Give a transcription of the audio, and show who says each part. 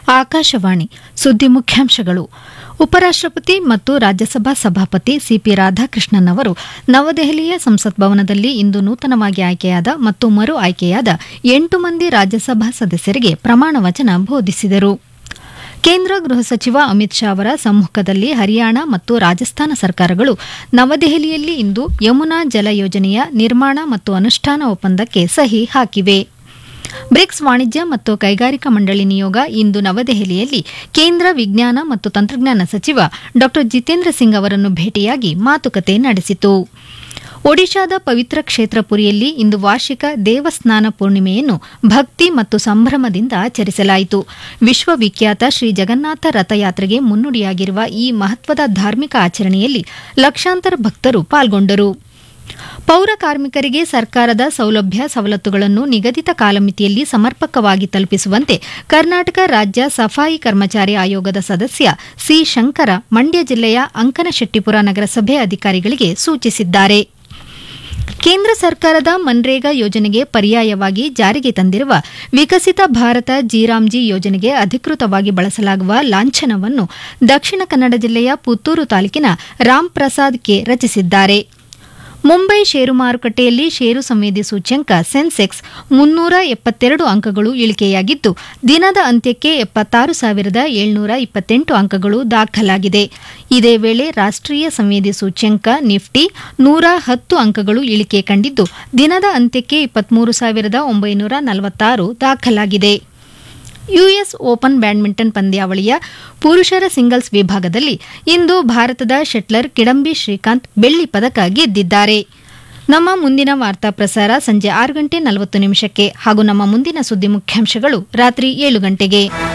Speaker 1: ಆಕಾಶವಾಣಿ ಸುದ್ದಿ ಮುಖ್ಯಾಂಶಗಳು ಉಪರಾಷ್ಟಪತಿ ಮತ್ತು ರಾಜ್ಯಸಭಾ ಸಭಾಪತಿ ಸಿಪಿ ರಾಧಾಕೃಷ್ಣನ್ ಅವರು ನವದೆಹಲಿಯ ಸಂಸತ್ ಭವನದಲ್ಲಿ ಇಂದು ನೂತನವಾಗಿ ಆಯ್ಕೆಯಾದ ಮತ್ತು ಮರು ಆಯ್ಕೆಯಾದ ಎಂಟು ಮಂದಿ ರಾಜ್ಯಸಭಾ ಸದಸ್ಯರಿಗೆ ಪ್ರಮಾಣ ವಚನ ಬೋಧಿಸಿದರು ಕೇಂದ್ರ ಗೃಹ ಸಚಿವ ಅಮಿತ್ ಶಾ ಅವರ ಸಮ್ಮುಖದಲ್ಲಿ ಹರಿಯಾಣ ಮತ್ತು ರಾಜಸ್ಥಾನ ಸರ್ಕಾರಗಳು ನವದೆಹಲಿಯಲ್ಲಿ ಇಂದು ಯಮುನಾ ಜಲ ಯೋಜನೆಯ ನಿರ್ಮಾಣ ಮತ್ತು ಅನುಷ್ಠಾನ ಒಪ್ಪಂದಕ್ಕೆ ಸಹಿ ಹಾಕಿವೆ ಬ್ರಿಕ್ಸ್ ವಾಣಿಜ್ಯ ಮತ್ತು ಕೈಗಾರಿಕಾ ಮಂಡಳಿ ನಿಯೋಗ ಇಂದು ನವದೆಹಲಿಯಲ್ಲಿ ಕೇಂದ್ರ ವಿಜ್ಞಾನ ಮತ್ತು ತಂತ್ರಜ್ಞಾನ ಸಚಿವ ಡಾ ಜಿತೇಂದ್ರ ಸಿಂಗ್ ಅವರನ್ನು ಭೇಟಿಯಾಗಿ ಮಾತುಕತೆ ನಡೆಸಿತು ಒಡಿಶಾದ ಪವಿತ್ರ ಕ್ಷೇತ್ರ ಪುರಿಯಲ್ಲಿ ಇಂದು ವಾರ್ಷಿಕ ದೇವಸ್ನಾನ ಪೂರ್ಣಿಮೆಯನ್ನು ಭಕ್ತಿ ಮತ್ತು ಸಂಭ್ರಮದಿಂದ ಆಚರಿಸಲಾಯಿತು ವಿಶ್ವವಿಖ್ಯಾತ ಶ್ರೀ ಜಗನ್ನಾಥ ರಥಯಾತ್ರೆಗೆ ಮುನ್ನುಡಿಯಾಗಿರುವ ಈ ಮಹತ್ವದ ಧಾರ್ಮಿಕ ಆಚರಣೆಯಲ್ಲಿ ಲಕ್ಷಾಂತರ ಭಕ್ತರು ಪಾಲ್ಗೊಂಡರು ಪೌರ ಕಾರ್ಮಿಕರಿಗೆ ಸರ್ಕಾರದ ಸೌಲಭ್ಯ ಸವಲತ್ತುಗಳನ್ನು ನಿಗದಿತ ಕಾಲಮಿತಿಯಲ್ಲಿ ಸಮರ್ಪಕವಾಗಿ ತಲುಪಿಸುವಂತೆ ಕರ್ನಾಟಕ ರಾಜ್ಯ ಸಫಾಯಿ ಕರ್ಮಚಾರಿ ಆಯೋಗದ ಸದಸ್ಯ ಸಿ ಶಂಕರ ಮಂಡ್ಯ ಜಿಲ್ಲೆಯ ಅಂಕನಶೆಟ್ಟಿಪುರ ನಗರಸಭೆ ಅಧಿಕಾರಿಗಳಿಗೆ ಸೂಚಿಸಿದ್ದಾರೆ ಕೇಂದ್ರ ಸರ್ಕಾರದ ಮನ್ರೇಗಾ ಯೋಜನೆಗೆ ಪರ್ಯಾಯವಾಗಿ ಜಾರಿಗೆ ತಂದಿರುವ ವಿಕಸಿತ ಭಾರತ ಜಿರಾಮ್ಜಿ ಯೋಜನೆಗೆ ಅಧಿಕೃತವಾಗಿ ಬಳಸಲಾಗುವ ಲಾಂಛನವನ್ನು ದಕ್ಷಿಣ ಕನ್ನಡ ಜಿಲ್ಲೆಯ ಪುತ್ತೂರು ತಾಲೂಕಿನ ರಾಮ್ ಪ್ರಸಾದ್ ಕೆ ರಚಿಸಿದ್ದಾರೆ ಮುಂಬೈ ಷೇರು ಮಾರುಕಟ್ಟೆಯಲ್ಲಿ ಷೇರು ಸಂವೇದಿ ಸೂಚ್ಯಂಕ ಸೆನ್ಸೆಕ್ಸ್ ಮುನ್ನೂರ ಎಪ್ಪತ್ತೆರಡು ಅಂಕಗಳು ಇಳಿಕೆಯಾಗಿದ್ದು ದಿನದ ಅಂತ್ಯಕ್ಕೆ ಎಪ್ಪತ್ತಾರು ಸಾವಿರದ ಏಳ್ನೂರ ಇಪ್ಪತ್ತೆಂಟು ಅಂಕಗಳು ದಾಖಲಾಗಿದೆ ಇದೇ ವೇಳೆ ರಾಷ್ಟ್ರೀಯ ಸಂವೇದಿ ಸೂಚ್ಯಂಕ ನಿಫ್ಟಿ ನೂರ ಹತ್ತು ಅಂಕಗಳು ಇಳಿಕೆ ಕಂಡಿದ್ದು ದಿನದ ಅಂತ್ಯಕ್ಕೆ ಇಪ್ಪತ್ಮೂರು ಸಾವಿರದ ಒಂಬೈನೂರ ನಲವತ್ತಾರು ದಾಖಲಾಗಿದೆ ಯುಎಸ್ ಓಪನ್ ಬ್ಯಾಡ್ಮಿಂಟನ್ ಪಂದ್ಯಾವಳಿಯ ಪುರುಷರ ಸಿಂಗಲ್ಸ್ ವಿಭಾಗದಲ್ಲಿ ಇಂದು ಭಾರತದ ಶಟ್ಲರ್ ಕಿಡಂಬಿ ಶ್ರೀಕಾಂತ್ ಬೆಳ್ಳಿ ಪದಕ ಗೆದ್ದಿದ್ದಾರೆ ನಮ್ಮ ಮುಂದಿನ ವಾರ್ತಾ ಪ್ರಸಾರ ಸಂಜೆ ಆರು ಗಂಟೆ ನಲವತ್ತು ನಿಮಿಷಕ್ಕೆ ಹಾಗೂ ನಮ್ಮ ಮುಂದಿನ ಸುದ್ದಿ ಮುಖ್ಯಾಂಶಗಳು ರಾತ್ರಿ ಏಳು ಗಂಟೆಗೆ